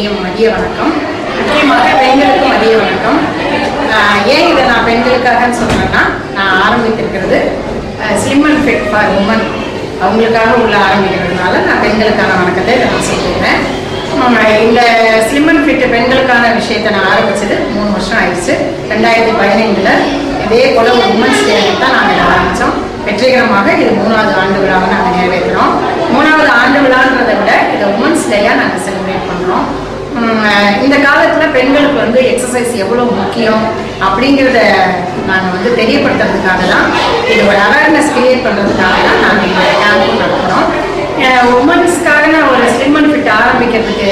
இனிய மதிய வணக்கம் முக்கியமாக பெண்களுக்கு மதிய வணக்கம் ஆஹ் ஏன் இதை நான் பெண்களுக்காகன்னு சொல்றேன்னா நான் ஆரம்பித்திருக்கிறது slim and fit for women அவங்களுக்காக உள்ள ஆரம்பிக்கிறதுனால நான் பெண்களுக்கான வணக்கத்தை இதை நான் சொல்லியிருந்தேன் ஆமா, இந்த ஸ்லிம் அண்ட் ஃபிட் பெண்களுக்கான விஷயத்தை நான் ஆரம்பிச்சது மூணு வருஷம் ஆயிடுச்சு ரெண்டாயிரத்தி பதினைந்துல இதே போல ஒரு உமன்ஸ் டே தான் நாங்கள் இதை ஆரம்பித்தோம் வெற்றிகரமாக இது மூணாவது ஆண்டு விழாவை நாங்கள் நிறைவேற்றுறோம் மூணாவது ஆண்டு விழான்றதை விட இதை உமன்ஸ் டேயாக நாங்கள் செலிப்ரேட் பண்ணுறோம் இந்த காலத்தில் பெண்களுக்கு வந்து எக்ஸசைஸ் எவ்வளோ முக்கியம் அப்படிங்கிறத நாங்கள் வந்து தெரியப்படுத்துறதுக்காக தான் இது ஒரு அவேர்னஸ் கிரியேட் பண்ணுறதுக்காக தான் நாங்கள் இந்த கேம்பும் நடத்துகிறோம் உமன்ஸ்க்காக ஒரு ஸ்லிம் அண்ட் ஃபிட் ஆரம்பிக்கிறதுக்கு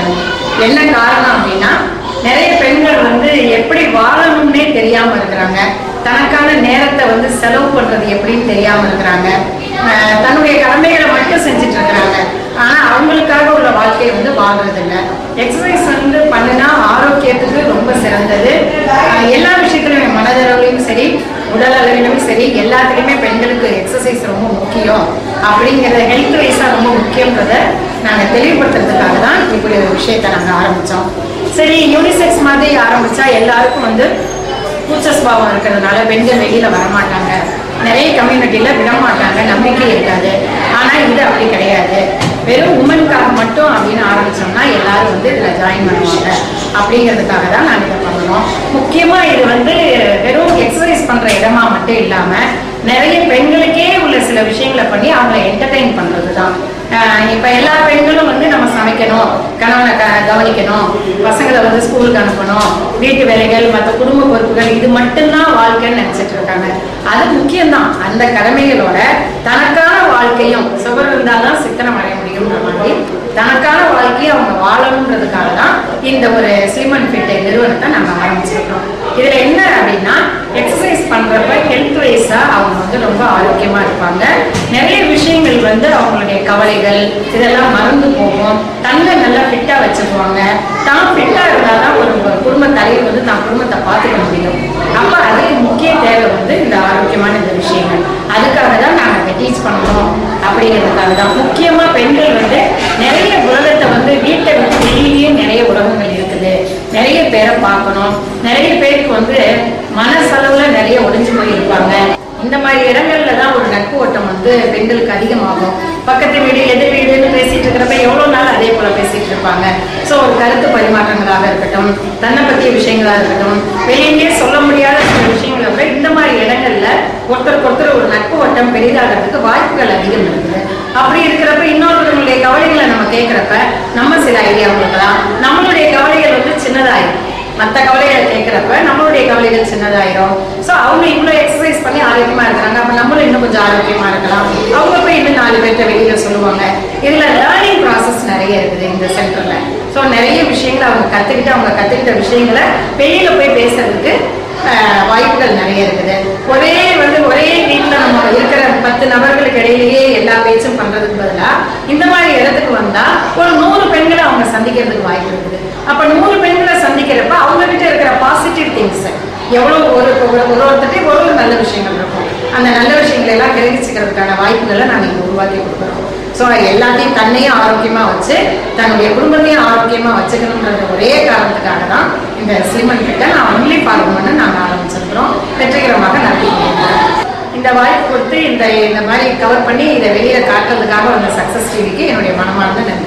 என்ன காரணம் அப்படின்னா நிறைய பெண்கள் வந்து எப்படி வாழணும்னே தெரியாம இருக்கிறாங்க தனக்கான நேரத்தை வந்து செலவு பண்றது எப்படின்னு தெரியாம இருக்கிறாங்க அஹ் தன்னுடைய கடமைகளை மட்டும் செஞ்சுட்டு இருக்கிறாங்க ஆனா அவங்களுக்காக உள்ள வாழ்க்கையை வந்து வாழ்றது இல்லை எக்ஸசைஸ் வந்து பண்ணுனா ஆரோக்கியத்துக்கு ரொம்ப சிறந்தது அஹ் எல்லா விஷயத்துலையுமே மனதளவுலையும் சரி உடல் அளவிலும் சரி எல்லாத்துலேயுமே பெண்களுக்கு எக்ஸசைஸ் ரொம்ப முக்கியம் அப்படிங்கிறத ஹெல்த் வைஸாக ரொம்ப முக்கியன்றதை நாங்கள் தெளிவுபடுத்துறதுக்காக தான் இப்படி ஒரு விஷயத்தை நாங்கள் ஆரம்பித்தோம் சரி யூனிசெக்ஸ் மாதிரி ஆரம்பிச்சா எல்லாருக்கும் வந்து கூச்ச சுபாவம் இருக்கிறதுனால பெண்கள் வெளியில வரமாட்டாங்க நிறைய கம்யூனிட்டியில விட மாட்டாங்க நம்பிக்கை இருக்காது ஆனா இது அப்படி கிடையாது வெறும் உமனுக்காக மட்டும் அப்படின்னு ஆரம்பிச்சோம்னா எல்லாரும் வந்து இதுல ஜாயின் பண்ணுவாங்க அப்படிங்கிறதுக்காக தான் நாங்கள் இதை பண்ணுறோம் முக்கியமா இது வந்து வெறும் எக்ஸசைஸ் பண்ற இடமா மட்டும் இல்லாம நிறைய பெண்களுக்கே உள்ள சில விஷயங்களை பண்ணி அவங்கள என்டர்டெயின் பண்றது தான் இப்போ எல்லா பெண்களும் வந்து நம்ம சமைக்கணும் கணவனை க கவனிக்கணும் பசங்களை வந்து ஸ்கூலுக்கு அனுப்பணும் வீட்டு வேலைகள் மற்ற குடும்ப பொறுப்புகள் இது மட்டும்தான் வாழ்க்கைன்னு நினைச்சிட்டு இருக்காங்க அது முக்கியம்தான் அந்த கடமைகளோட தனக்கான வாழ்க்கையும் சுவர் இருந்தால்தான் சித்தனம் அடைய முடியும்ன்ற மாதிரி தனக்கான வாழ்க்கையை அவங்க வாழணுன்றதுக்காக தான் இந்த ஒரு ஸ்லிம் அண்ட் ஃபிட் நிறுவனத்தை நம்ம ஆரம்பிச்சிருக்கோம் இதுல என்ன அப்படின்னா எக்ஸசைஸ் பண்றப்ப ஹெல்த் வைஸா அவங்க வந்து ரொம்ப ஆரோக்கியமா இருப்பாங்க நிறைய விஷயங்கள் வந்து அவங்களுடைய கவலைகள் இதெல்லாம் மறந்து போகும் தன்னை நல்லா ஃபிட்டா வச்சுக்குவாங்க தான் ஃபிட்டா இருந்தாதான் ஒரு ஒரு குடும்ப தலைவர் வந்து தான் குடும்பத்தை பார்த்துக்க முடியும் அப்ப அதுக்கு முக்கிய தேவை வந்து இந்த ஆரோக்கியமான இந்த விஷயங்கள் அதுக்காக தான் நாங்கள் இதை டீச் பண்ணணும் அப்படிங்கிறதுக்காக தான் முக்கியமா பெண்கள் வந்து நிறைய உலகத்தை வந்து வீட்டை விட்டு வெளியிலேயே நிறைய உலகங்கள் இருக்குது நிறைய பேரை பார்க்கணும் நிறைய பேருக்கு வந்து மனசளவுல நிறைய ஒளிஞ்சு போயிருப்பாங்க இந்த மாதிரி இடங்கள்ல தான் ஒரு நட்பு ஓட்டம் வந்து பெண்களுக்கு அதிகமாகும் பக்கத்து வீடு எதிர் வீடுன்னு பேசிட்டு இருக்கிறப்ப எவ்வளவு நாள் அதே போல பேசிட்டு இருப்பாங்க ஸோ ஒரு கருத்து பரிமாற்றங்களாக இருக்கட்டும் தன்னை பற்றிய விஷயங்களாக இருக்கட்டும் வெளியிலே சொல்ல முடியாத சில விஷயங்களை விட இந்த மாதிரி இடங்கள்ல ஒருத்தருக்கு ஒருத்தர் ஒரு நட்பு வட்டம் பெரிதாகிறதுக்கு வாய்ப்புகள் அதிகம் இருக்குது அப்படி இருக்கிறப்ப இன்னொருத்தவங்களுடைய கவலைகளை நம்ம கேட்கிறப்ப நம்ம சில ஐடியா கொடுக்கலாம் நம்மளுடைய கவலைகள் வந்து சின்னதாயிரும் மற்ற கவலைகளை கேட்குறப்ப நம்மளுடைய கவலைகள் சின்னதாயிரும் ஸோ அவங்க இவ்வளோ எக்ஸசைஸ் பண்ணி ஆரோக்கியமா இருக்கிறாங்க அப்போ நம்மளும் இன்னும் கொஞ்சம் ஆரோக்கியமா இருக்கலாம் அவங்க போய் இன்னும் நாலு பேர்த்த வெளியில சொல்லுவாங்க இதுல லேர்னிங் ப்ராசஸ் நிறைய இருக்குது இந்த சென்டர்ல ஸோ நிறைய விஷயங்களை அவங்க கத்துக்கிட்டு அவங்க கத்துக்கிட்ட விஷயங்களை வெளியில போய் பேசுறதுக்கு ஆஹ், வாய்ப்புகள் நிறைய இருக்குது ஒரே வந்து ஒரே வீட்டில் நம்ம இருக்கிற பத்து நபர்களுக்கு இடையிலேயே எல்லா பேச்சும் பண்றதுக்கு பதிலா இந்த மாதிரி இடத்துக்கு வந்தா ஒரு நூறு பெண்களை அவங்க சந்திக்கிறதுக்கு வாய்ப்பு இருக்குது அப்ப நூறு பெண்களை சந்திக்கிறப்ப அவங்க கிட்ட இருக்கிற பாசிட்டிவ் திங்ஸ் எவ்வளவு ஒரு ஒரு ஒரு ஒருத்தட்டையும் ஒரு ஒரு நல்ல விஷயங்கள் இருக்கும் அந்த நல்ல விஷயங்களை எல்லாம் கிரகிச்சுக்கிறதுக்கான வாய்ப்புகளை நாங்கள் இங்கே உருவாக்கி கொடுக்குறோம் ஸோ எல்லாத்தையும் தன்னையும் ஆரோக்கியமா வச்சு தன்னுடைய குடும்பத்தையும் ஆரோக்கியமா வச்சுக்கணுன்றது ஒரே காரணத்துக்காக தான் இந்த ஸ்லிமன் கிட்ட நான் ஒன்லி ஃபார்மன்னு நாங்கள் ஆரம்பிச்சிருக்கிறோம் வெற்றிகரமாக நடத்திட்டு இருக்கோம். இந்த வாய்ப்பு கொடுத்து இந்த இந்த மாதிரி கவர் பண்ணி இதை வெளியில காட்டுறதுக்காக வந்த சக்சஸ் டிவிக்கு என்னுடைய மனமார்ந்த நன்றி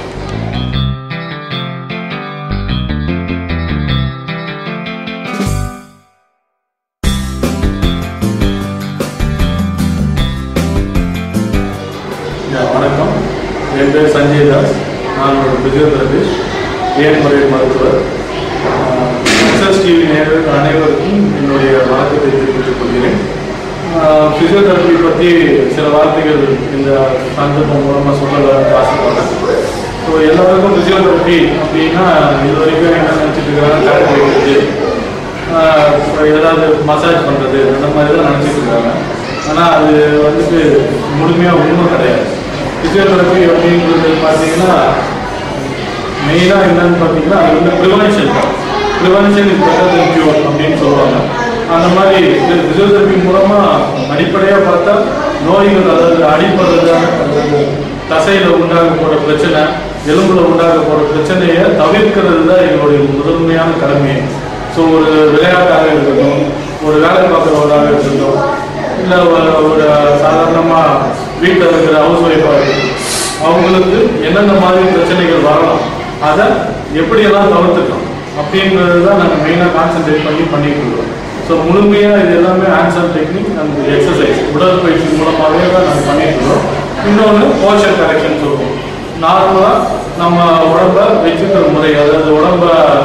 யா, வணக்கம் என் பேர் சஞ்சய் தாஸ் நான் ஒரு பிசியோதெரபிஸ்ட் ஏன்முறை மருத்துவர் எஸ்எஸ் டிவி நேயர்கள் அனைவருக்கும் என்னுடைய வணக்கத்தை தெரிவித்துக் கொள்கிறேன் பிசியோதெரபி பற்றி சில வார்த்தைகள் இந்த சந்தர்ப்பம் மூலமாக சொல்ல ஆசைப்படுறேன் ஸோ எல்லாருக்கும் பிசியோதெரபி அப்படின்னா இது வரைக்கும் என்ன நினச்சிட்டு இருக்கிறாங்க கரெக்ட் வைக்கிறது ஆஹ் இப்ப ஏதாவது மசாஜ் பண்ணுறது அந்த மாதிரி தான் நினச்சிட்டு இருக்காங்க ஆனால் அது வந்துட்டு முழுமையாக உண்மை கிடையாது ஃபிசியோதெரபி அப்படின்றது பார்த்தீங்கன்னா மெயினாக என்னன்னு பார்த்தீங்கன்னா அது வந்து prevention prevention is better then cure அப்படின்னு சொல்லுவாங்க அந்த மாதிரி ஃபிசியோதெரபி மூலமாக அடிப்படையாக பார்த்தா நோய்கள் அதாவது அடிப்படுறது அதாவது தசையில் உண்டாக போகிற பிரச்சனை எலும்புல உண்டாக போற பிரச்சனையை தவிர்க்கிறது தான் எங்களுடைய முதன்மையான கடமையே ஸோ ஒரு விளையாட்டாக இருக்கட்டும் ஒரு வேலை பார்க்குறவராக இருக்கட்டும் இல்லை ஒரு சாதாரணமாக வீட்டில் இருக்கிற ஹவுஸ் ஒய்ஃபாக இருக்கட்டும் அவங்களுக்கு என்னென்ன மாதிரி பிரச்சனைகள் வரலாம் அதை எப்படியெல்லாம் தவிர்த்துக்கலாம் அப்படின்றது தான் நாங்கள் மெயினாக கான்சென்ட்ரேட் பண்ணி பண்ணிட்டு இருக்கோம் ஸோ முழுமையாக இது எல்லாமே ஆன்சர் டெக்னிக் அண்ட் எக்ஸசைஸ் உடற்பயிற்சி மூலமாகவே தான் நாங்கள் பண்ணிட்டு இருக்கோம் இன்னொன்று போஷன் கரெக்ஷன் சொல்லுவோம் நார்மலாக நம்ம உடம்ப வச்சுக்கிற முறை அதாவது உடம்ப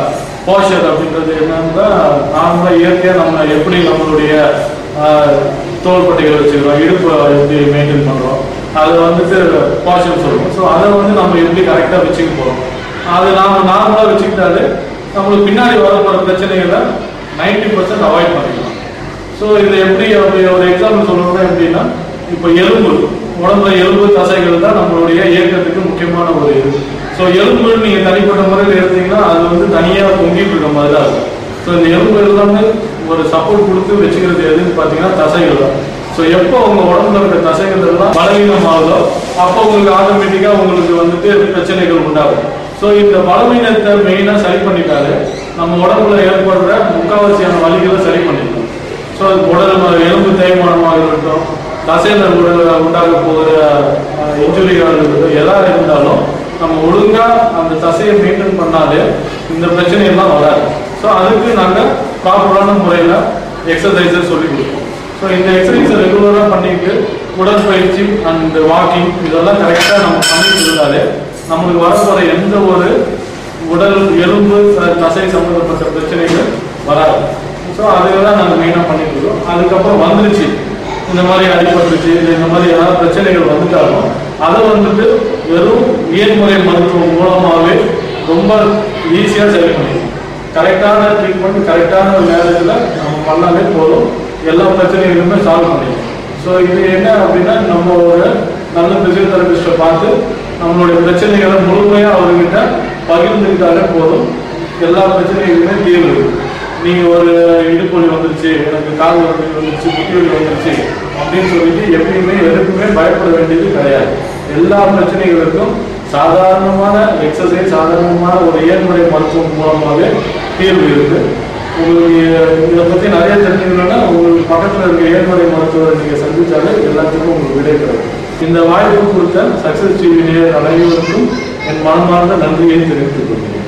போஷர் அப்படின்றது என்னன்னா நார்மலாக இயற்கையாக நம்ம எப்படி நம்மளுடைய ஆஹ், தோள்பட்டைகள் வச்சுக்கிறோம் இடுப்பை எப்படி மெயின்டைன் பண்ணுறோம் அதை வந்துட்டு போஷன் சொல்லுவோம் ஸோ அதை வந்து நம்ம எப்படி கரெக்டாக வச்சுக்க போகிறோம் அது நாம நார்மலாக வச்சுக்கிட்டாலே நம்மளுக்கு பின்னாடி வரப்போகிற பிரச்சனைகளை நைன்டி பர்சன்ட் அவாய்ட் பண்ணிக்கலாம் ஸோ இது எப்படி அப்படி ஒரு எக்ஸாம்பிள் சொல்லணும்னா எப்படின்னா இப்போ எலும்பு உடம்புல எலும்பு தசைகள் தான் நம்மளுடைய இயக்கத்துக்கு முக்கியமான ஒரு இது ஸோ எலும்பு நீங்கள் தனிப்பட்ட முறையில் எடுத்தீங்கன்னா அது வந்து தனியாக தொங்கிட்டு இருக்க மாதிரி தான் இருக்கும் ஸோ இந்த எலும்பு எல்லாமே ஒரு சப்போர்ட் கொடுத்து வச்சுக்கிறது எதுன்னு பார்த்தீங்கன்னா தசைகள் தான் ஸோ எப்போ உங்க உடம்புல இருக்க தசைகள் எல்லாம் பலவீனம் ஆகுதோ அப்போ உங்களுக்கு ஆட்டோமேட்டிக்காக உங்களுக்கு வந்துட்டு பிரச்சனைகள் உண்டாகும் ஸோ இந்த பலவீனத்தை மெயினாக சரி பண்ணிட்டாலே நம்ம உடம்புல ஏற்படுற முக்காவாசியான வலிகளை சரி பண்ணிக்கலாம் ஸோ உடல் ம- எலும்பு தேய்மானமாக இருக்கட்டும் தசையில் உடல் உண்டாக போகிற இன்ஜுரியாக இருக்கட்டும் எதாக இருந்தாலும் நம்ம ஒழுங்கா அந்த தசையை மெயின்டைன் பண்ணாலே இந்த பிரச்சனை எல்லாம் வராது ஸோ அதுக்கு நாங்கள் ப்ராப்பரான முறையில் எக்ஸசைஸை சொல்லி கொடுப்போம் ஸோ இந்த எக்ஸசைஸை ரெகுலராக பண்ணிட்டு உடற்பயிற்சி அண்ட் வாக்கிங் இதெல்லாம் கரெக்டாக நம்ம பண்ணிட்டு இருந்தாலே நம்மளுக்கு வரப்போகிற எந்த ஒரு உடல் எலும்பு த- தசை சம்பந்தப்பட்ட பிரச்சனைகள் வராது ஸோ அதெல்லாம் நாங்கள் மெயினாக பண்ணிட்டு இருக்கோம் அதுக்கப்புறம் வந்துருச்சு இந்த மாதிரி அடிபட்டுருச்சு இல்லை இந்த மாதிரி ஏதாவது பிரச்சனைகள் வந்துட்டாலும் அதை வந்துட்டு வெறும் இயன்முறை மருத்துவம் மூலமாகவே ரொம்ப ஈஸியாக சரி பண்ணிடலாம் கரெக்டான ட்ரீட்மெண்ட் கரெக்டான நேரத்தில் நம்ம பண்ணாலே போதும் எல்லா பிரச்சனைகளுமே சால்வ் பண்ணிடலாம் ஸோ இது என்ன அப்படின்னா நம்ம ஒரு நல்ல பிசியோதெரபிஸ்ட்டை பார்த்து நம்மளுடைய பிரச்சனைகளை முழுமையாக அவர்கிட்ட பகிர்ந்துக்கிட்டாலே போதும் எல்லா பிரச்சனைகளுமே தீர்வு இருக்கு. நீங்க ஒரு இடுப்பு வலி வந்துருச்சு எனக்கு கால் வலி வந்துருச்சு முட்டி வலி வந்துருச்சு அப்படின்னு சொல்லிட்டு எப்பயுமே எதுக்குமே பயப்பட வேண்டியது கிடையாது எல்லா பிரச்சனைகளுக்கும் சாதாரணமான எக்ஸசைஸ் சாதாரணமான ஒரு இயன்முறை மருத்துவம் மூலமாகவே தீர்வு இருக்கு உங்களுக்கு இதை பத்தி நிறைய தெரிஞ்சுக்கணும்னா உங்களுக்கு பக்கத்துல இருக்க இயன்முறை மருத்துவரை நீங்க சந்திச்சாலே எல்லாத்துக்கும் உங்களுக்கு விடை கிடைக்கும் இந்த வாய்ப்பு கொடுத்த சக்சஸ் டிவி நேயர் அனைவருக்கும் என் மனமார்ந்த நன்றியை தெரிவித்துக் கொள்கிறேன்